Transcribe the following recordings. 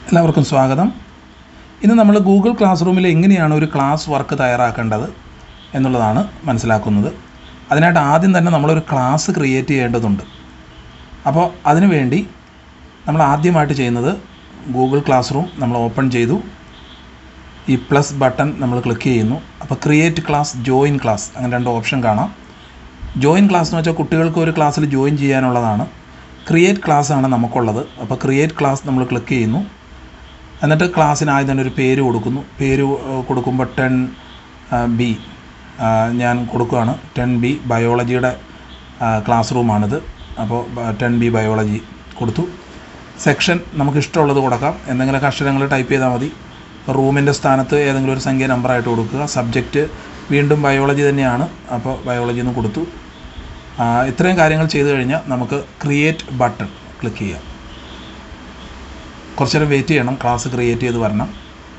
എല്ലാവർക്കും സ്വാഗതം ഇന്ന് നമ്മൾ ഗൂഗിൾ ക്ലാസ് റൂമിൽ എങ്ങനെയാണ് ഒരു ക്ലാസ് വർക്ക് തയ്യാറാക്കേണ്ടത് എന്നുള്ളതാണ് മനസ്സിലാക്കുന്നത് അതിനായിട്ട് ആദ്യം തന്നെ നമ്മളൊരു ക്ലാസ് ക്രിയേറ്റ് ചെയ്യേണ്ടതുണ്ട് അപ്പോൾ അതിനു വേണ്ടി നമ്മൾ ആദ്യമായിട്ട് ചെയ്യുന്നത് ഗൂഗിൾ ക്ലാസ് റൂം നമ്മൾ ഓപ്പൺ ചെയ്തു ഈ പ്ലസ് ബട്ടൺ നമ്മൾ ക്ലിക്ക് ചെയ്യുന്നു അപ്പോൾ ക്രിയേറ്റ് ക്ലാസ് ജോയിൻ ക്ലാസ് അങ്ങനെ രണ്ട് ഓപ്ഷൻ കാണാം ജോയിൻ ക്ലാസ് എന്ന് വെച്ചാൽ കുട്ടികൾക്ക് ഒരു ക്ലാസ്സിൽ ജോയിൻ ചെയ്യാനുള്ളതാണ് ക്രിയേറ്റ് ക്ലാസ് ആണ് നമുക്കുള്ളത് അപ്പോൾ ക്രിയേറ്റ് ക്ലാസ് നമ്മൾ ക്ലിക്ക് ചെയ്യുന്നു എന്നിട്ട് ക്ലാസ്സിന് ആദ്യം തന്നെ ഒരു പേര് കൊടുക്കുന്നു പേര് ഏഹ്, കൊടുക്കുമ്പോൾ ടെൻ ബി ഞാൻ കൊടുക്കുകയാണ് ടെൻ ബി ബയോളജിയുടെ ക്ലാസ് റൂമാണിത് അപ്പോൾ ടെൻ ബി ബയോളജി കൊടുത്തു സെക്ഷൻ നമുക്ക് ഇഷ്ടമുള്ളത് കൊടുക്കാം എന്തെങ്കിലുമൊക്കെ അക്ഷരങ്ങൾ ടൈപ്പ് ചെയ്താൽ മതി റൂമിൻ്റെ സ്ഥാനത്ത് ഏതെങ്കിലും ഒരു സംഖ്യ നമ്പറായിട്ട് കൊടുക്കുക സബ്ജക്റ്റ് വീണ്ടും ബയോളജി തന്നെയാണ് അപ്പോൾ ബയോളജി എന്ന് കൊടുത്തു ആ, ഇത്രയും കാര്യങ്ങൾ ചെയ്തു കഴിഞ്ഞാൽ നമുക്ക് ക്രിയേറ്റ് ബട്ടൺ ക്ലിക്ക് ചെയ്യാം കുറച്ച് നേരം വെയിറ്റ് ചെയ്യണം ക്ലാസ് ക്രിയേറ്റ് ചെയ്ത് വരണം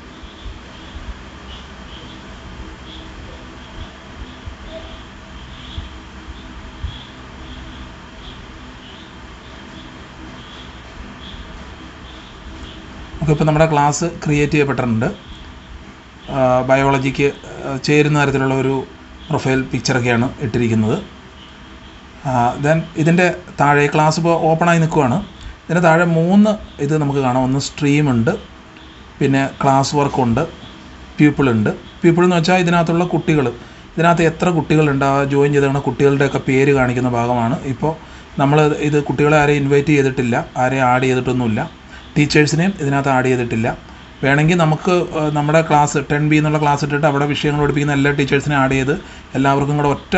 ഓക്കെ ഇപ്പോൾ നമ്മുടെ ക്ലാസ് ക്രിയേറ്റ് ചെയ്യപ്പെട്ടിട്ടുണ്ട് ആ, ബയോളജിക്ക് ആ, ചേരുന്ന തരത്തിലുള്ള ഒരു പ്രൊഫൈൽ പിക്ചറൊക്കെയാണ് ഇട്ടിരിക്കുന്നത് ദെൻ ഇതിൻ്റെ താഴെ ക്ലാസ് ഇപ്പോൾ ഓപ്പണായി നിൽക്കുവാണ് ഇതിൻ്റെ താഴെ മൂന്ന് ഇത് നമുക്ക് കാണാം ഒന്ന് സ്ട്രീം ഉണ്ട് പിന്നെ ക്ലാസ് വർക്ക് ഉണ്ട് പീപ്പിൾ ഉണ്ട് പീപ്പിൾ എന്ന് വെച്ചാൽ ഇതിനകത്തുള്ള കുട്ടികൾ ഇതിനകത്ത് എത്ര കുട്ടികളുണ്ട് ആ ജോയിൻ ചെയ്ത കുട്ടികളുടെയൊക്കെ പേര് കാണിക്കുന്ന ഭാഗമാണ് ഇപ്പോൾ നമ്മൾ ഇത് കുട്ടികളെ ആരെയും ഇൻവൈറ്റ് ചെയ്തിട്ടില്ല ആരെയും ആഡ് ചെയ്തിട്ടൊന്നുമില്ല ടീച്ചേഴ്സിനെയും ഇതിനകത്ത് ആഡ് ചെയ്തിട്ടില്ല വേണമെങ്കിൽ നമുക്ക് ആ, നമ്മുടെ ക്ലാസ് ടെൻ ബി എന്നുള്ള ക്ലാസ് ഇട്ടിട്ട് അവിടെ വിഷയങ്ങൾ പഠിപ്പിക്കുന്ന എല്ലാ ടീച്ചേഴ്സിനെയും ആഡ് ചെയ്ത് എല്ലാവർക്കും കൂടെ ഒറ്റ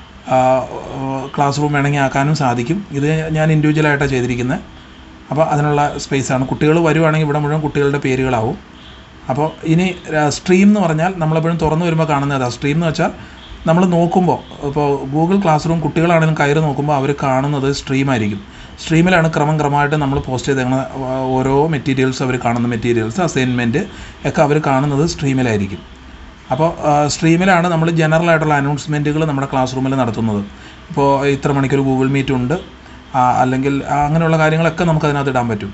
ക്ലാസ് റൂം വേണമെങ്കിൽ ആക്കാനും സാധിക്കും ഇത് ഞാൻ ഇൻഡിവിജ്വലായിട്ടാണ് ചെയ്തിരിക്കുന്നത് അപ്പോൾ അതിനുള്ള സ്പേസാണ് കുട്ടികൾ വരുവാണെങ്കിൽ ഇവിടെ മുഴുവൻ കുട്ടികളുടെ പേരുകളാവും അപ്പോൾ ഇനി സ്ട്രീം എന്ന് പറഞ്ഞാൽ നമ്മളെപ്പോഴും തുറന്നു വരുമ്പോൾ കാണുന്നതാണ് സ്ട്രീം എന്ന് വെച്ചാൽ നമ്മൾ നോക്കുമ്പോൾ ഇപ്പോൾ ഗൂഗിൾ ക്ലാസ് റൂം കുട്ടികളാണെങ്കിലും കയറി നോക്കുമ്പോൾ അവർ കാണുന്നത് സ്ട്രീം ആയിരിക്കും സ്ട്രീമിലാണ് ക്രമം ക്രമമായിട്ട് നമ്മൾ പോസ്റ്റ് ചെയ്തേക്കുന്ന ഓരോ മെറ്റീരിയൽസ് അവർ കാണുന്ന മെറ്റീരിയൽസ് അസൈൻമെൻറ്റ് ഒക്കെ അവർ കാണുന്നത് സ്ട്രീമിലായിരിക്കും അപ്പോൾ സ്ട്രീമിലാണ് നമ്മൾ ജനറൽ ആയിട്ടുള്ള അനൗൺസ്മെൻറ്റുകൾ നമ്മുടെ ക്ലാസ് റൂമിൽ നടത്തുന്നത് ഇപ്പോൾ ഇത്ര മണിക്കൊരു ഗൂഗിൾ മീറ്റ് ഉണ്ട് ആ, അല്ലെങ്കിൽ ആ, അങ്ങനെയുള്ള കാര്യങ്ങളൊക്കെ നമുക്ക് അതിനകത്ത് ഇടാൻ പറ്റും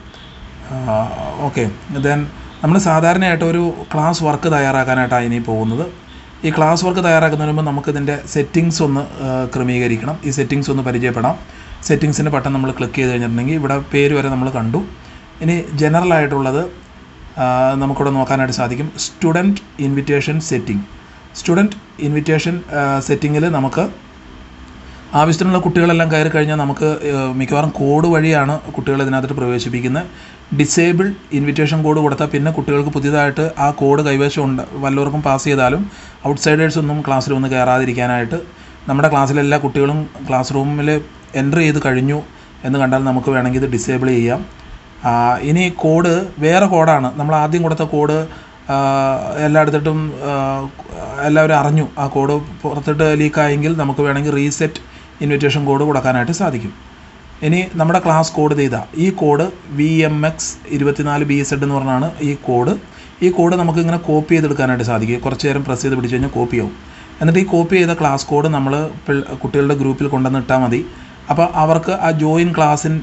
ഓക്കെ ദെൻ നമ്മൾ സാധാരണയായിട്ട് ഒരു ക്ലാസ് വർക്ക് തയ്യാറാക്കാനായിട്ടാണ് ഇനി പോകുന്നത് ഈ ക്ലാസ് വർക്ക് തയ്യാറാക്കുന്നതിന് മുമ്പ് നമുക്കിതിൻ്റെ സെറ്റിങ്സ് ഒന്ന് ആ, ക്രമീകരിക്കണം ഈ സെറ്റിങ്സ് ഒന്ന് പരിചയപ്പെടാം സെറ്റിങ്സിൻ്റെ ബട്ടൺ നമ്മൾ ക്ലിക്ക് ചെയ്ത് കഴിഞ്ഞിട്ടുണ്ടെങ്കിൽ ഇവിടെ പേര് വരെ നമ്മൾ കണ്ടു ഇനി ജനറൽ ആയിട്ടുള്ളത് ആ, നമുക്കിവിടെ നോക്കാനായിട്ട് സാധിക്കും student invitation setting student invitation സെറ്റിങ്ങിൽ നമുക്ക് ആവശ്യത്തിനുള്ള കുട്ടികളെല്ലാം കയറി കഴിഞ്ഞാൽ നമുക്ക് ഏഹ്, മിക്കവാറും കോഡ് വഴിയാണ് കുട്ടികളെ ഇതിനകത്ത് പ്രവേശിപ്പിക്കുന്നത് ഡിസേബിൾ ഇൻവിറ്റേഷൻ കോഡ് കൊടുത്താൽ പിന്നെ കുട്ടികൾക്ക് പുതിയതായിട്ട് ആ കോഡ് കൈവശം ഉണ്ട് വല്ലവർക്കും പാസ് ചെയ്താലും ഔട്ട്സൈഡേഴ്സ് ഒന്നും ക്ലാസ്സിൽ വന്ന് കയറാതിരിക്കാനായിട്ട് നമ്മുടെ ക്ലാസ്സിലെ എല്ലാ കുട്ടികളും ക്ലാസ് റൂമിൽ എൻ്റർ ചെയ്ത് കഴിഞ്ഞു എന്ന് കണ്ടാൽ നമുക്ക് വേണമെങ്കിൽ ഇത് ഡിസേബിൾ ചെയ്യാം ആ, ഇനി കോഡ് വേറെ കോഡാണ് നമ്മൾ ആദ്യം കൊടുത്ത കോഡ് ആ, എല്ലായിടത്തിട്ടും ആ, എല്ലാവരും അറിഞ്ഞു ആ കോഡ് പുറത്തിട്ട് ലീക്കായെങ്കിൽ നമുക്ക് വേണമെങ്കിൽ റീസെറ്റ് ഇൻവിറ്റേഷൻ കോഡ് കൊടുക്കാനായിട്ട് സാധിക്കും ഇനി നമ്മുടെ ക്ലാസ് കോഡ് ചെയ്ത ഈ കോഡ് വി എം എക്സ് ഇരുപത്തിനാല് ബി എസ് എഡ് എന്ന് പറഞ്ഞാണ് ഈ കോഡ് ഈ കോഡ് നമുക്ക് ഇങ്ങനെ കോപ്പി ചെയ്തെടുക്കാനായിട്ട് സാധിക്കും കുറച്ച് നേരം പ്രസ് ചെയ്ത് പിടിച്ച് കഴിഞ്ഞാൽ കോപ്പി ആവും എന്നിട്ട് ഈ കോപ്പി ചെയ്ത ക്ലാസ് കോഡ് നമ്മൾ പിൾ- കുട്ടികളുടെ ഗ്രൂപ്പിൽ കൊണ്ടുവന്ന് ഇട്ടാൽ മതി അപ്പോൾ അവർക്ക് ആ ജോയിൻ ക്ലാസ്സിൻ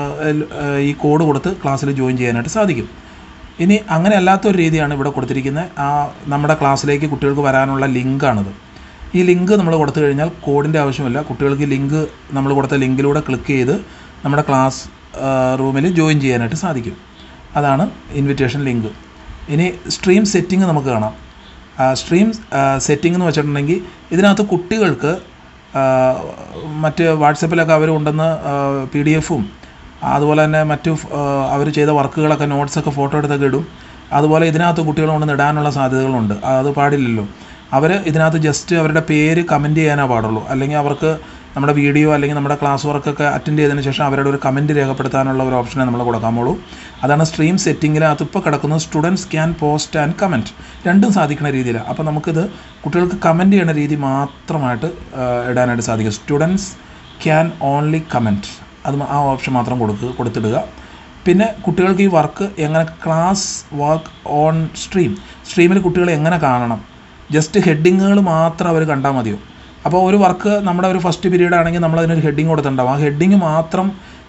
ഈ കോഡ് കൊടുത്ത് ക്ലാസ്സിൽ ജോയിൻ ചെയ്യാനായിട്ട് സാധിക്കും ഇനി അങ്ങനെ അല്ലാത്തൊരു രീതിയാണ് ഇവിടെ കൊടുത്തിരിക്കുന്നത് ആ നമ്മുടെ ക്ലാസ്സിലേക്ക് കുട്ടികൾക്ക് വരാനുള്ള ലിങ്കാണിത് ഈ ലിങ്ക് നമ്മൾ കൊടുത്തു കഴിഞ്ഞാൽ കോഡിൻ്റെ ആവശ്യമില്ല കുട്ടികൾക്ക് ലിങ്ക് നമ്മൾ കൊടുത്ത ലിങ്കിലൂടെ ക്ലിക്ക് ചെയ്ത് നമ്മുടെ ക്ലാസ് റൂമിൽ ജോയിൻ ചെയ്യാനായിട്ട് സാധിക്കും അതാണ് ഇൻവിറ്റേഷൻ ലിങ്ക് ഇനി സ്ട്രീം സെറ്റിംഗ് നമുക്ക് കാണാം സ്ട്രീം സെറ്റിംഗ് എന്ന് വെച്ചിട്ടുണ്ടെങ്കിൽ ഇതിനകത്ത് കുട്ടികൾക്ക് ആ, മറ്റ് വാട്സപ്പിലൊക്കെ അവർ കൊണ്ടുവന്ന് പി ഡി എഫും അതുപോലെ തന്നെ മറ്റു അവർ ചെയ്ത വർക്കുകളൊക്കെ നോട്ട്സൊക്കെ ഫോട്ടോ എടുത്തൊക്കെ ഇടും അതുപോലെ ഇതിനകത്ത് കുട്ടികൾ കൊണ്ടുവന്ന് ഇടാനുള്ള സാധ്യതകളുണ്ട് അത് പാടില്ലല്ലോ അവർ ഇതിനകത്ത് ജസ്റ്റ് അവരുടെ പേര് കമൻറ്റ് ചെയ്യാനേ പാടുള്ളൂ അല്ലെങ്കിൽ അവർക്ക് നമ്മുടെ വീഡിയോ അല്ലെങ്കിൽ നമ്മുടെ ക്ലാസ് വർക്കൊക്കെ അറ്റൻഡ് ചെയ്തതിന് ശേഷം അവരുടെ ഒരു കമൻറ്റ് രേഖപ്പെടുത്താനുള്ള ഒരു ഓപ്ഷനെ നമ്മൾ കൊടുക്കാമുള്ളൂ അതാണ് സ്ട്രീം സെറ്റിങ്ങിനകത്ത് ഇപ്പോൾ കിടക്കുന്നത് students can post and comment രണ്ടും സാധിക്കുന്ന രീതിയിലാണ് അപ്പോൾ നമുക്കിത് കുട്ടികൾക്ക് കമൻറ്റ് ചെയ്യുന്ന രീതി മാത്രമായിട്ട് ആ, ഇടാനായിട്ട് സാധിക്കും സ്റ്റുഡൻസ് ക്യാൻ ഓൺലി കമൻറ്റ് അത് മ- ആ ഓപ്ഷൻ മാത്രം കൊടുക്കുക കൊടുത്തിടുക പിന്നെ കുട്ടികൾക്ക് ഈ വർക്ക് എങ്ങനെ ക്ലാസ് വർക്ക് ഓൺ സ്ട്രീം സ്ട്രീമിൽ കുട്ടികൾ എങ്ങനെ കാണണം ജസ്റ്റ് ഹെഡിങ്ങുകൾ മാത്രം അവർ കണ്ടാൽ മതിയോ അപ്പോൾ ഒരു വർക്ക് നമ്മുടെ ഒരു ഫസ്റ്റ് പീരീഡ് ആണെങ്കിൽ നമ്മൾ അതിനൊരു ഹെഡിങ് കൊടുത്തിട്ടുണ്ടാവും ആ ഹെഡിങ് മാത്രം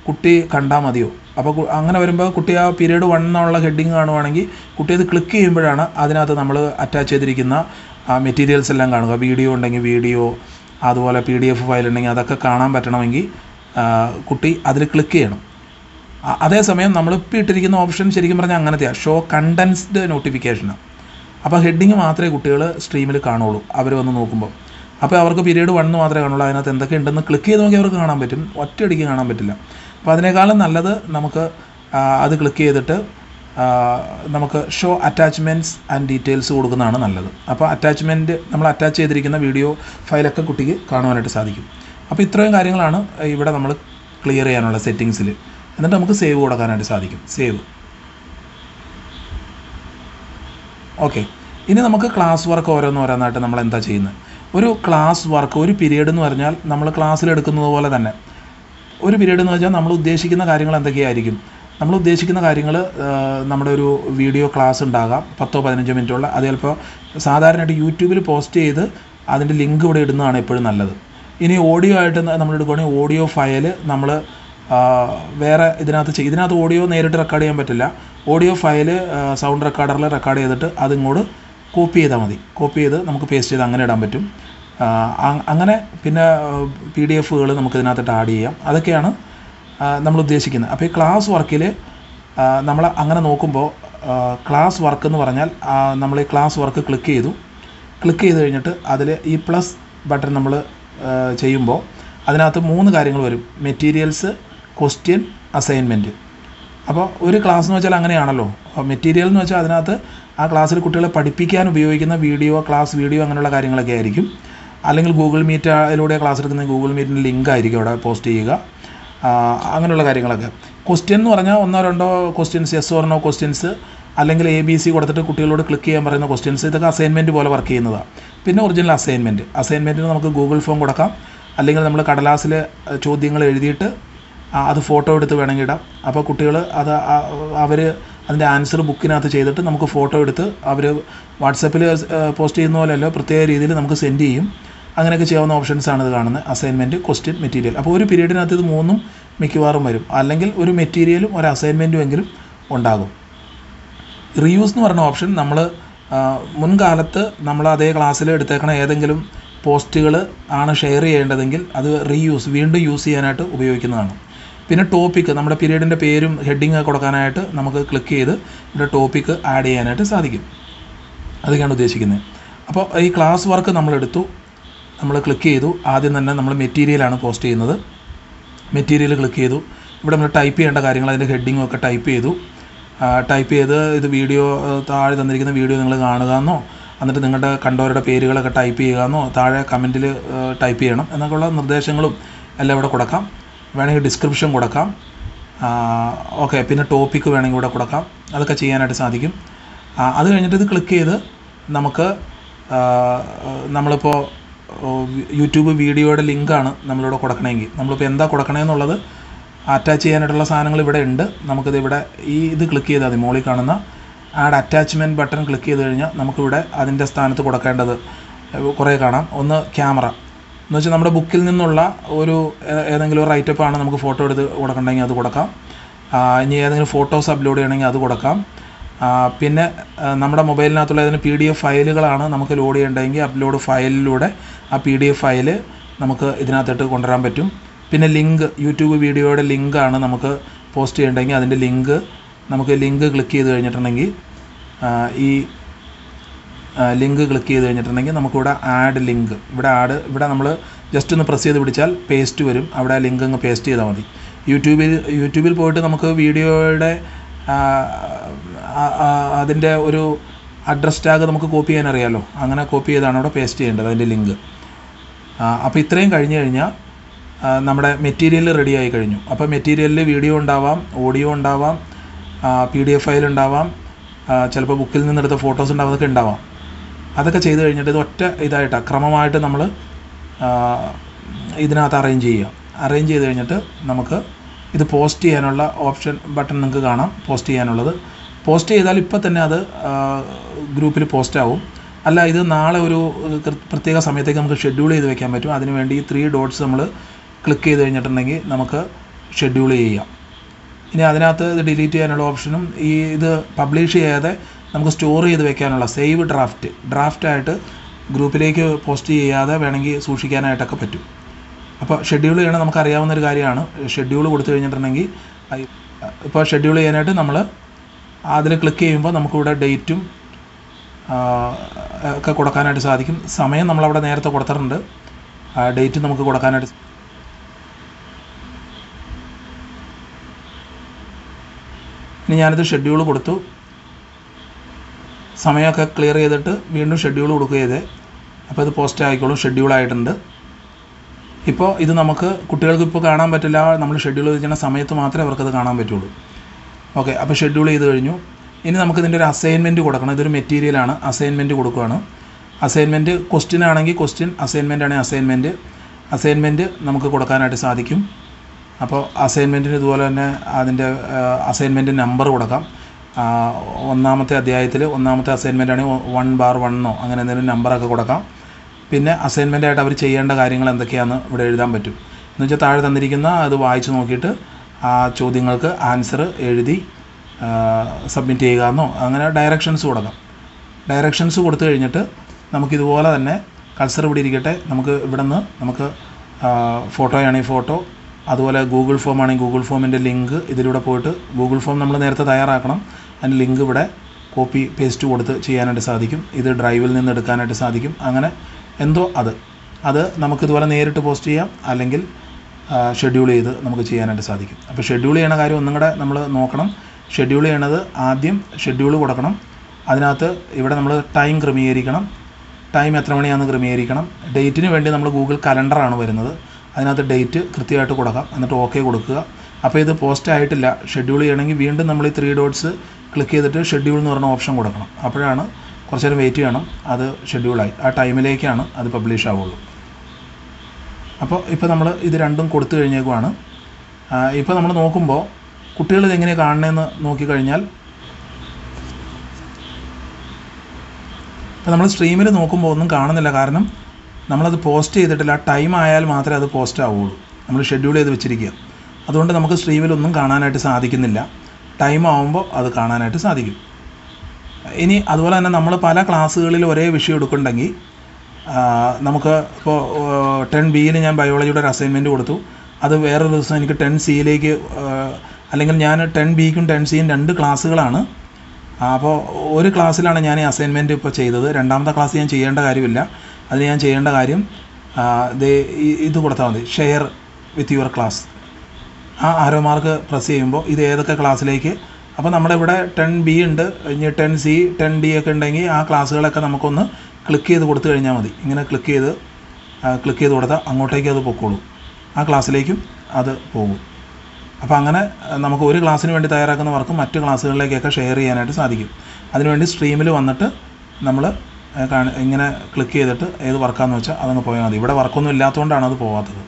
കുട്ടി കണ്ടാൽ മതിയോ അപ്പോൾ കു- അങ്ങനെ വരുമ്പോൾ കുട്ടി ആ പീരീഡ് വൺ എന്നുള്ള ഹെഡിങ് കാണുവാണെങ്കിൽ കുട്ടി അത് ക്ലിക്ക് ചെയ്യുമ്പോഴാണ് അതിനകത്ത് നമ്മൾ അറ്റാച്ച് ചെയ്തിരിക്കുന്ന മെറ്റീരിയൽസ് എല്ലാം കാണുക വീഡിയോ ഉണ്ടെങ്കിൽ വീഡിയോ അതുപോലെ പി ഡി എഫ് ഫയൽ ഉണ്ടെങ്കിൽ അതൊക്കെ കാണാൻ പറ്റണമെങ്കിൽ ആ, കുട്ടി അതിൽ ക്ലിക്ക് ചെയ്യണം അ- അതേസമയം നമ്മളിപ്പോൾ ഇട്ടിരിക്കുന്ന ഓപ്ഷൻ ശരിക്കും പറഞ്ഞാൽ അങ്ങനത്തെയാണ് ഷോ കണ്ടൻസ്ഡ് നോട്ടിഫിക്കേഷനാണ് അപ്പോൾ ഹെഡിങ് മാത്രമേ കുട്ടികൾ സ്ട്രീമിൽ കാണുള്ളൂ അവർ വന്ന് നോക്കുമ്പോൾ അപ്പോൾ അവർക്ക് പീരീഡ് വണ്ണ് മാത്രമേ കാണുള്ളൂ അതിനകത്ത് എന്തൊക്കെ ഉണ്ടെന്ന് ക്ലിക്ക് ചെയ്ത് നോക്കി അവർക്ക് കാണാൻ പറ്റും ഒറ്റയടിക്ക് കാണാൻ പറ്റില്ല അപ്പോൾ അതിനേക്കാളും നല്ലത് നമുക്ക് ആ, അത് ക്ലിക്ക് ചെയ്തിട്ട് ആ, നമുക്ക് ഷോ അറ്റാച്ച്മെൻറ്റ്സ് ആൻഡ് ഡീറ്റെയിൽസ് കൊടുക്കുന്നതാണ് നല്ലത് അപ്പോൾ അറ്റാച്ച്മെൻറ്റ് നമ്മൾ അറ്റാച്ച് ചെയ്തിരിക്കുന്ന വീഡിയോ ഫയലൊക്കെ കുട്ടിക്ക് കാണുവാനായിട്ട് സാധിക്കും അപ്പോൾ ഇത്രയും കാര്യങ്ങളാണ് ഇവിടെ നമ്മൾ ക്ലിയർ ചെയ്യാനുള്ള സെറ്റിങ്സിൽ എന്നിട്ട് നമുക്ക് സേവ് കൊടുക്കാനായിട്ട് സാധിക്കും സേവ് ഓക്കെ ഇനി നമുക്ക് ക്ലാസ് വർക്ക് ഓരോന്ന് ഓരോന്നായിട്ട് നമ്മൾ എന്താ ചെയ്യുന്നത് ഒരു ക്ലാസ് വർക്ക് ഒരു പീരീഡ് എന്ന് പറഞ്ഞാൽ നമ്മൾ ക്ലാസ്സിൽ എടുക്കുന്നത് പോലെ തന്നെ ഒരു പീരീഡ് എന്ന് വെച്ചാൽ നമ്മൾ ഉദ്ദേശിക്കുന്ന കാര്യങ്ങൾ എന്തൊക്കെയായിരിക്കും നമ്മൾ ഉദ്ദേശിക്കുന്ന കാര്യങ്ങൾ നമ്മുടെ ഒരു വീഡിയോ ക്ലാസ് ഉണ്ടാകാം പത്തോ പതിനഞ്ചോ മിനിറ്റുള്ള അത് ചിലപ്പോൾ സാധാരണയായിട്ട് യൂട്യൂബിൽ പോസ്റ്റ് ചെയ്ത് അതിൻ്റെ ലിങ്ക് ഇവിടെ ഇടുന്നതാണ് എപ്പോഴും നല്ലത് ഇനി ഓഡിയോ ആയിട്ട് നമ്മൾ എടുക്കുകയാണെങ്കിൽ ഓഡിയോ ഫയൽ നമ്മൾ വേറെ ഇതിനകത്ത് ചെയ്- ഇതിനകത്ത് ഓഡിയോ നേരിട്ട് റെക്കോർഡ് ചെയ്യാൻ പറ്റില്ല ഓഡിയോ ഫയൽ സൗണ്ട് റെക്കോർഡറിൽ റെക്കോർഡ് ചെയ്തിട്ട് അതിങ്ങോട്ട് കോപ്പി ചെയ്താൽ മതി കോപ്പി ചെയ്ത് നമുക്ക് പേസ്റ്റ് ചെയ്ത് അങ്ങനെ ഇടാൻ പറ്റും ആ, അ- അങ്ങനെ പിന്നെ പി ഡി എഫുകൾ നമുക്ക് ഇതിനകത്തിട്ട് ആഡ് ചെയ്യാം അതൊക്കെയാണ് ആ, നമ്മൾ ഉദ്ദേശിക്കുന്നത് അപ്പോൾ ഈ ക്ലാസ് വർക്കിൽ നമ്മൾ അങ്ങനെ നോക്കുമ്പോൾ ക്ലാസ് വർക്ക് എന്ന് പറഞ്ഞാൽ നമ്മൾ ഈ ക്ലാസ് വർക്ക് ക്ലിക്ക് ചെയ്തു ക്ലിക്ക് ചെയ്ത് കഴിഞ്ഞിട്ട് അതിൽ ഈ പ്ലസ് ബട്ടൺ നമ്മൾ ചെയ്യുമ്പോൾ അതിനകത്ത് മൂന്ന് കാര്യങ്ങൾ വരും മെറ്റീരിയൽസ് ക്വസ്റ്റ്യൻ അസൈൻമെൻറ്റ് അപ്പോൾ ഒരു ക്ലാസ് എന്ന് വെച്ചാൽ അങ്ങനെയാണല്ലോ മെറ്റീരിയൽ എന്ന് വെച്ചാൽ അതിനകത്ത് ആ ക്ലാസ്സിൽ കുട്ടികളെ പഠിപ്പിക്കാൻ ഉപയോഗിക്കുന്ന വീഡിയോ ക്ലാസ് വീഡിയോ അങ്ങനെയുള്ള കാര്യങ്ങളൊക്കെ ആയിരിക്കും അല്ലെങ്കിൽ ഗൂഗിൾ മീറ്റിലൂടെ ക്ലാസ് എടുക്കുന്ന ഗൂഗിൾ മീറ്റിൻ്റെ ലിങ്ക് ആയിരിക്കും അവിടെ പോസ്റ്റ് ചെയ്യുക ആ, അങ്ങനെയുള്ള കാര്യങ്ങളൊക്കെ ക്വസ്റ്റ്യൻ എന്ന് പറഞ്ഞാൽ ഒന്നോ രണ്ടോ questions yes or no questions അല്ലെങ്കിൽ എ ബി സി കൊടുത്തിട്ട് കുട്ടികളോട് ക്ലിക്ക് ചെയ്യാൻ പറയുന്ന ക്വസ്റ്റ്യൻസ് ഇതൊക്കെ അസൈൻമെൻറ്റ് പോലെ വർക്ക് ചെയ്യുന്നതാണ് പിന്നെ ഒറിജിനൽ അസൈൻമെൻറ്റ് അസൈൻമെൻറ്റിന് നമുക്ക് ഗൂഗിൾ ഫോം കൊടുക്കാം അല്ലെങ്കിൽ നമ്മൾ കടലാസിൽ ചോദ്യങ്ങൾ എഴുതിയിട്ട് ആ, അത് ഫോട്ടോ എടുത്ത് വേണമെങ്കിൽ ഇടാം അപ്പോൾ കുട്ടികൾ അത് അവർ അതിൻ്റെ ആൻസർ ബുക്കിനകത്ത് ചെയ്തിട്ട് നമുക്ക് ഫോട്ടോ എടുത്ത് അവർ വാട്സപ്പിൽ പോസ്റ്റ് ചെയ്യുന്ന പോലെയല്ല പ്രത്യേക രീതിയിൽ നമുക്ക് സെൻഡ് ചെയ്യും അങ്ങനെയൊക്കെ ചെയ്യാവുന്ന ഓപ്ഷൻസ് ആണ് ഇത് കാണുന്നത് അസൈൻമെൻറ്റ് ക്വസ്റ്റ്യൻ മെറ്റീരിയൽ അപ്പോൾ ഒരു പീരീഡിനകത്ത് ഇത് മൂന്നും മിക്കവാറും വരും അല്ലെങ്കിൽ ഒരു മെറ്റീരിയലും ഒരു അസൈൻമെൻറ്റും എങ്കിലും ഉണ്ടാകും റീയൂസ് എന്ന് പറയുന്ന ഓപ്ഷൻ നമ്മൾ മുൻകാലത്ത് നമ്മൾ അതേ ക്ലാസ്സിൽ എടുത്തേക്കണ ഏതെങ്കിലും പോസ്റ്റുകൾ ആണ് ഷെയർ ചെയ്യേണ്ടതെങ്കിൽ അത് റീയൂസ് വീണ്ടും യൂസ് ചെയ്യാനായിട്ട് ഉപയോഗിക്കുന്നതാണ് പിന്നെ ടോപ്പിക്ക് നമ്മുടെ പീരീഡിൻ്റെ പേരും ഹെഡിങ് കൊടുക്കാനായിട്ട് നമുക്ക് ക്ലിക്ക് ചെയ്ത് ഇവിടെ ടോപ്പിക്ക് ആഡ് ചെയ്യാനായിട്ട് സാധിക്കും അതൊക്കെയാണ് ഉദ്ദേശിക്കുന്നത് അപ്പോൾ ഈ ക്ലാസ് വർക്ക് നമ്മൾ എടുത്തു നമ്മൾ ക്ലിക്ക് ചെയ്തു ആദ്യം തന്നെ നമ്മൾ മെറ്റീരിയലാണ് പോസ്റ്റ് ചെയ്യുന്നത് മെറ്റീരിയൽ ക്ലിക്ക് ചെയ്തു ഇവിടെ നമ്മൾ ടൈപ്പ് ചെയ്യേണ്ട കാര്യങ്ങൾ അതിൻ്റെ ഹെഡിങ്ങും ഒക്കെ ടൈപ്പ് ചെയ്തു ടൈപ്പ് ചെയ്ത് ഇത് വീഡിയോ താഴെ തന്നിരിക്കുന്ന വീഡിയോ നിങ്ങൾ കാണുക എന്നോ എന്നിട്ട് നിങ്ങളുടെ കണ്ടവരുടെ പേരുകളൊക്കെ ടൈപ്പ് ചെയ്യുക എന്നോ താഴെ കമൻറ്റിൽ ടൈപ്പ് ചെയ്യണം എന്നൊക്കെയുള്ള നിർദ്ദേശങ്ങളും എല്ലാം ഇവിടെ കൊടുക്കാം വേണമെങ്കിൽ ഡിസ്ക്രിപ്ഷൻ കൊടുക്കാം ഓക്കെ പിന്നെ ടോപ്പിക്ക് വേണമെങ്കിൽ ഇവിടെ കൊടുക്കാം അതൊക്കെ ചെയ്യാനായിട്ട് സാധിക്കും ആ, അത് കഴിഞ്ഞിട്ട് ഇത് ക്ലിക്ക് ചെയ്ത് നമുക്ക് ആ, നമ്മളിപ്പോൾ ഓ, യൂട്യൂബ് വീഡിയോയുടെ ലിങ്കാണ് നമ്മളിവിടെ കൊടുക്കണമെങ്കിൽ നമ്മളിപ്പോൾ എന്താ കൊടുക്കണമെന്നുള്ളത് അറ്റാച്ച് ചെയ്യാനായിട്ടുള്ള സാധനങ്ങൾ ഇവിടെ ഉണ്ട് നമുക്കിത് ഇവിടെ ഈ ഇത് ക്ലിക്ക് ചെയ്താൽ മതി മുകളിൽ കാണുന്ന ആഡ് അറ്റാച്ച്മെൻറ്റ് ബട്ടൺ ക്ലിക്ക് ചെയ്ത് കഴിഞ്ഞാൽ നമുക്കിവിടെ അതിൻ്റെ സ്ഥാനത്ത് കൊടുക്കേണ്ടത് കുറേ കാണാം ഒന്ന് ക്യാമറ എന്ന് വെച്ചാൽ നമ്മുടെ ബുക്കിൽ നിന്നുള്ള ഒരു ഏ- ഏതെങ്കിലും ഒരു റൈറ്റപ്പ് ആണ് നമുക്ക് ഫോട്ടോ എടുത്ത് കൊടുക്കണമെങ്കിൽ അത് കൊടുക്കാം ആ, ഇനി ഏതെങ്കിലും ഫോട്ടോസ് അപ്ലോഡ് ചെയ്യണമെങ്കിൽ അത് കൊടുക്കാം ആ, പിന്നെ ആ, നമ്മുടെ മൊബൈലിനകത്തുള്ള ഏതെങ്കിലും പി ഡി എഫ് ഫയലുകളാണ് നമുക്ക് ലോഡ് ചെയ്യേണ്ടതെങ്കിൽ അപ്ലോഡ് ഫയലിലൂടെ ആ പി ഡി എഫ് ഫയൽ നമുക്ക് ഇതിനകത്തിട്ട് കൊണ്ടുവരാൻ പറ്റും പിന്നെ ലിങ്ക് യൂട്യൂബ് വീഡിയോയുടെ ലിങ്കാണ് നമുക്ക് പോസ്റ്റ് ചെയ്യേണ്ടതെങ്കിൽ അതിൻ്റെ ലിങ്ക് നമുക്ക് ലിങ്ക് ക്ലിക്ക് ചെയ്ത് കഴിഞ്ഞിട്ടുണ്ടെങ്കിൽ ആ, ഈ ലിങ്ക് ക്ലിക്ക് ചെയ്ത് കഴിഞ്ഞിട്ടുണ്ടെങ്കിൽ നമുക്കിവിടെ ആഡ് ലിങ്ക് ഇവിടെ ആഡ് ഇവിടെ നമ്മൾ ജസ്റ്റ് ഒന്ന് പ്രസ് ചെയ്ത് പിടിച്ചാൽ പേസ്റ്റ് വരും അവിടെ ലിങ്ക് അങ്ങ് പേസ്റ്റ് ചെയ്താൽ മതി യൂട്യൂബിൽ യൂട്യൂബിൽ പോയിട്ട് നമുക്ക് വീഡിയോയുടെ ആ, ആ, ആ, അതിൻ്റെ ഒരു അഡ്രസ് ടാഗ് നമുക്ക് കോപ്പി ചെയ്യാൻ അറിയാമല്ലോ അങ്ങനെ കോപ്പി ചെയ്താണ് അവിടെ പേസ്റ്റ് ചെയ്യേണ്ടത് അതിൻ്റെ ലിങ്ക് അപ്പോൾ ഇത്രയും കഴിഞ്ഞ് കഴിഞ്ഞാൽ ആ, നമ്മുടെ മെറ്റീരിയൽ റെഡി ആയി കഴിഞ്ഞു അപ്പോൾ മെറ്റീരിയലിൽ വീഡിയോ ഉണ്ടാവാം ഓഡിയോ ഉണ്ടാവാം പി ഡി എഫ് ഫയൽ ഉണ്ടാവാം ആ, ചിലപ്പോൾ ബുക്കിൽ നിന്നെടുത്ത ഫോട്ടോസ് ഉണ്ടാവാം അതൊക്കെ ഉണ്ടാവാം അതൊക്കെ ചെയ്ത് കഴിഞ്ഞിട്ട് ഇത് ഒറ്റ ഇതായിട്ടാണ് ക്രമമായിട്ട് നമ്മൾ ഇതിനകത്ത് അറേഞ്ച് ചെയ്യുക അറേഞ്ച് ചെയ്ത് കഴിഞ്ഞിട്ട് നമുക്ക് ഇത് പോസ്റ്റ് ചെയ്യാനുള്ള ഓപ്ഷൻ ബട്ടൺ നിങ്ങൾക്ക് കാണാം പോസ്റ്റ് ചെയ്യാനുള്ളത് പോസ്റ്റ് ചെയ്താൽ ഇപ്പോൾ തന്നെ അത് ഗ്രൂപ്പിൽ പോസ്റ്റ് ആവും അല്ല ഇത് നാളെ ഒരു കൃ- പ്രത്യേക സമയത്തേക്ക് നമുക്ക് ഷെഡ്യൂൾ ചെയ്ത് വെക്കാൻ പറ്റും അതിനുവേണ്ടി ഈ ത്രീ ഡോട്ട്സ് നമ്മൾ ക്ലിക്ക് ചെയ്ത് കഴിഞ്ഞിട്ടുണ്ടെങ്കിൽ നമുക്ക് ഷെഡ്യൂൾ ചെയ്യാം ഇനി അതിനകത്ത് ഇത് ഡിലീറ്റ് ചെയ്യാനുള്ള ഓപ്ഷനും ഈ ഇത് പബ്ലിഷ് ചെയ്യാതെ നമുക്ക് സ്റ്റോർ ചെയ്ത് വെക്കാനുള്ള സേവ് ഡ്രാഫ്റ്റ് ഡ്രാഫ്റ്റായിട്ട് ഗ്രൂപ്പിലേക്ക് പോസ്റ്റ് ചെയ്യാതെ വേണമെങ്കിൽ സൂക്ഷിക്കാനായിട്ടൊക്കെ പറ്റും അപ്പോൾ ഷെഡ്യൂൾ ചെയ്യണം നമുക്ക് അറിയാവുന്ന ഒരു കാര്യമാണ് ഷെഡ്യൂൾ കൊടുത്തു കഴിഞ്ഞിട്ടുണ്ടെങ്കിൽ ഇപ്പോൾ ഷെഡ്യൂൾ ചെയ്യാനായിട്ട് നമ്മൾ അതിൽ ക്ലിക്ക് ചെയ്യുമ്പോൾ നമുക്കിവിടെ ഡേറ്റും ഒക്കെ കൊടുക്കാനായിട്ട് സാധിക്കും സമയം നമ്മളവിടെ നേരത്തെ കൊടുത്തിട്ടുണ്ട് ഡേറ്റ് നമുക്ക് കൊടുക്കാനായിട്ട് ഇനി ഞാനിത് ഷെഡ്യൂൾ കൊടുത്തു സമയമൊക്കെ ക്ലിയർ ചെയ്തിട്ട് വീണ്ടും ഷെഡ്യൂൾ കൊടുക്കുക ചെയ്തേ അപ്പോൾ ഇത് പോസ്റ്റ് ആയിക്കോളും ഷെഡ്യൂൾ ആയിട്ടുണ്ട് ഇപ്പോൾ ഇത് നമുക്ക് കുട്ടികൾക്ക് ഇപ്പോൾ കാണാൻ പറ്റില്ല നമ്മൾ ഷെഡ്യൂൾ ചെയ്യുന്ന സമയത്ത് മാത്രമേ അവർക്കത് കാണാൻ പറ്റുള്ളൂ ഓക്കെ അപ്പോൾ ഷെഡ്യൂൾ ചെയ്ത് കഴിഞ്ഞു ഇനി നമുക്ക് ഇതിൻ്റെ ഒരു അസൈൻമെൻറ്റ് കൊടുക്കണം ഇതൊരു മെറ്റീരിയലാണ് അസൈൻമെൻറ്റ് കൊടുക്കുകയാണ് അസൈൻമെൻറ്റ് ക്വസ്റ്റ്യൻ ആണെങ്കിൽ ക്വസ്റ്റ്യൻ അസൈൻമെൻ്റ് ആണെങ്കിൽ അസൈൻമെൻറ്റ് അസൈൻമെൻറ്റ് നമുക്ക് കൊടുക്കാനായിട്ട് സാധിക്കും അപ്പോൾ അസൈൻമെൻറ്റിന് ഇതുപോലെ തന്നെ അതിൻ്റെ അസൈൻമെൻറ്റ് നമ്പർ കൊടുക്കാം ആ, ഒന്നാമത്തെ അധ്യായത്തിൽ ഒന്നാമത്തെ അസൈൻമെൻ്റ് ആണെങ്കിൽ വൺ ബാർ വണ്ണോ അങ്ങനെ എന്തെങ്കിലും നമ്പറൊക്കെ കൊടുക്കാം പിന്നെ അസൈൻമെൻ്റ് ആയിട്ട് അവർ ചെയ്യേണ്ട കാര്യങ്ങൾ എന്തൊക്കെയാണെന്ന് ഇവിടെ എഴുതാൻ പറ്റും എന്ന് വെച്ചാൽ താഴെ തന്നിരിക്കുന്ന അത് വായിച്ച് നോക്കിയിട്ട് ആ ചോദ്യങ്ങൾക്ക് ആൻസർ എഴുതി സബ്മിറ്റ് ചെയ്യുക എന്നോ അങ്ങനെ ഡയറക്ഷൻസ് കൊടുക്കാം ഡയറക്ഷൻസ് കൊടുത്തു കഴിഞ്ഞിട്ട് നമുക്കിതുപോലെ തന്നെ കൾസർ ഇവിടെ ഇരിക്കട്ടെ നമുക്ക് ഇവിടെ നിന്ന് നമുക്ക് ഫോട്ടോ ആണെങ്കിൽ ഫോട്ടോ അതുപോലെ ഗൂഗിൾ ഫോം ആണെങ്കിൽ ഗൂഗിൾ ഫോമിൻ്റെ ലിങ്ക് ഇതിലൂടെ പോയിട്ട് ഗൂഗിൾ ഫോം നമ്മൾ നേരത്തെ തയ്യാറാക്കണം അതിൻ്റെ ലിങ്ക് ഇവിടെ കോപ്പി പേസ്റ്റ് കൊടുത്ത് ചെയ്യാനായിട്ട് സാധിക്കും ഇത് ഡ്രൈവിൽ നിന്ന് എടുക്കാനായിട്ട് സാധിക്കും അങ്ങനെ എന്തോ അത് അത് നമുക്കിതുപോലെ നേരിട്ട് പോസ്റ്റ് ചെയ്യാം അല്ലെങ്കിൽ ഷെഡ്യൂൾ ചെയ്ത് നമുക്ക് ചെയ്യാനായിട്ട് സാധിക്കും അപ്പോൾ ഷെഡ്യൂൾ ചെയ്യണ കാര്യം ഒന്നും കൂടെ നമ്മൾ നോക്കണം ഷെഡ്യൂൾ ചെയ്യണത് ആദ്യം ഷെഡ്യൂൾ കൊടുക്കണം അതിനകത്ത് ഇവിടെ നമ്മൾ ടൈം ക്രമീകരിക്കണം ടൈം എത്ര മണിയാണെന്ന് ക്രമീകരിക്കണം ഡേറ്റിന് വേണ്ടി നമ്മൾ ഗൂഗിൾ കലണ്ടറാണ് വരുന്നത് അതിനകത്ത് ഡേറ്റ് കൃത്യമായിട്ട് കൊടുക്കാം എന്നിട്ട് ഓക്കെ കൊടുക്കുക അപ്പോൾ ഇത് പോസ്റ്റ് ആയിട്ടില്ല ഷെഡ്യൂൾ ചെയ്യണമെങ്കിൽ വീണ്ടും നമ്മൾ ഈ ത്രീ ഡോട്ട്സ് ക്ലിക്ക് ചെയ്തിട്ട് ഷെഡ്യൂൾ എന്ന് പറഞ്ഞ ഓപ്ഷൻ കൊടുക്കണം അപ്പോഴാണ് കുറച്ച് നേരം വെയിറ്റ് ചെയ്യണം അത് ഷെഡ്യൂളായി ആ ടൈമിലേക്കാണ് അത് പബ്ലിഷ് ആവുള്ളൂ അപ്പോൾ ഇപ്പോൾ നമ്മൾ ഇത് രണ്ടും കൊടുത്തു കഴിഞ്ഞേക്കുവാണ് ഇപ്പോൾ നമ്മൾ നോക്കുമ്പോൾ കുട്ടികൾ ഇതെങ്ങനെ കാണണമെന്ന് നോക്കിക്കഴിഞ്ഞാൽ ഇപ്പോൾ നമ്മൾ സ്ട്രീമിൽ നോക്കുമ്പോൾ ഒന്നും കാണുന്നില്ല കാരണം നമ്മളത് പോസ്റ്റ് ചെയ്തിട്ടില്ല ടൈം ആയാൽ മാത്രമേ അത് പോസ്റ്റ് ആവുള്ളൂ നമ്മൾ ഷെഡ്യൂൾ ചെയ്ത് വെച്ചിരിക്കുക അതുകൊണ്ട് നമുക്ക് സ്ട്രീമിലൊന്നും കാണാനായിട്ട് സാധിക്കുന്നില്ല ടൈം ആവുമ്പോൾ അത് കാണാനായിട്ട് സാധിക്കും ഇനി അതുപോലെ തന്നെ നമ്മൾ പല ക്ലാസ്സുകളിൽ ഒരേ വിഷയം എടുക്കുന്നുണ്ടെങ്കിൽ ആ, നമുക്ക് ഇപ്പോൾ ടെൻ ബിയിൽ ഞാൻ ബയോളജിയുടെ ഒരു അസൈൻമെൻറ്റ് കൊടുത്തു അത് വേറൊരു ദിവസം എനിക്ക് ടെൻ സിയിലേക്ക് അല്ലെങ്കിൽ ഞാൻ ടെൻ ബിക്കും ടെൻ സിയും രണ്ട് ക്ലാസ്സുകളാണ് അപ്പോൾ ഒരു ക്ലാസ്സിലാണ് ഞാൻ ഈ അസൈൻമെൻറ്റ് ഇപ്പോൾ ചെയ്തത് രണ്ടാമത്തെ ക്ലാസ് ഞാൻ ചെയ്യേണ്ട കാര്യമില്ല അതിന് ഞാൻ ചെയ്യേണ്ട കാര്യം ആ, ദേ ഈ- ഇത് കൊടുത്താൽ മതി ഷെയർ വിത്ത് യുവർ ക്ലാസ് ആ ആരോ മാർക്ക് പ്രസ് ചെയ്യുമ്പോൾ ഇത് ഏതൊക്കെ ക്ലാസ്സിലേക്ക് അപ്പോൾ നമ്മുടെ ഇവിടെ ടെൻ ബി ഉണ്ട് ഇനി ടെൻ സി ടെൻ ഡി ഒക്കെ ഉണ്ടെങ്കിൽ ആ ക്ലാസ്സുകളൊക്കെ നമുക്കൊന്ന് ക്ലിക്ക് ചെയ്ത് കൊടുത്തു കഴിഞ്ഞാൽ മതി ഇങ്ങനെ ക്ലിക്ക് ചെയ്ത് ക്ലിക്ക് ചെയ്ത് കൊടുത്താൽ അങ്ങോട്ടേക്ക് അത് പൊക്കോളും ആ ക്ലാസ്സിലേക്കും അത് പോകും അപ്പോൾ അങ്ങനെ അഹ് നമുക്ക് ഒരു ക്ലാസ്സിന് വേണ്ടി തയ്യാറാക്കുന്ന വർക്ക് മറ്റ് ക്ലാസ്സുകളിലേക്കൊക്കെ ഷെയർ ചെയ്യാനായിട്ട് സാധിക്കും അതിനുവേണ്ടി സ്ട്രീമിൽ വന്നിട്ട് നമ്മൾ കാണി ഇങ്ങനെ ക്ലിക്ക് ചെയ്തിട്ട് ഏത് വർക്കാണെന്ന് വെച്ചാൽ അതങ്ങ് പോയാൽ മതി ഇവിടെ വർക്കൊന്നും ഇല്ലാത്തതുകൊണ്ടാണ് അത് പോകാത്തത്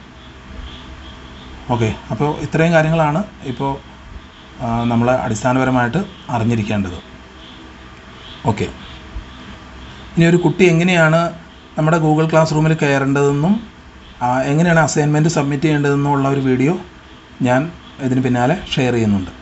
ഓക്കെ അപ്പോൾ ഇത്രയും കാര്യങ്ങളാണ് ഇപ്പോൾ നമ്മൾ അടിസ്ഥാനപരമായിട്ട് അറിഞ്ഞിരിക്കേണ്ടത് ഓക്കെ ഇനി ഒരു കുട്ടി എങ്ങനെയാണ് നമ്മുടെ ഗൂഗിൾ ക്ലാസ് റൂമിൽ കയറേണ്ടതെന്നും ആ, എങ്ങനെയാണ് അസൈൻമെൻറ്റ് സബ്മിറ്റ് ചെയ്യേണ്ടതെന്നും ഉള്ള ഒരു വീഡിയോ ഞാൻ ഇതിന് പിന്നാലെ ഷെയർ ചെയ്യുന്നുണ്ട്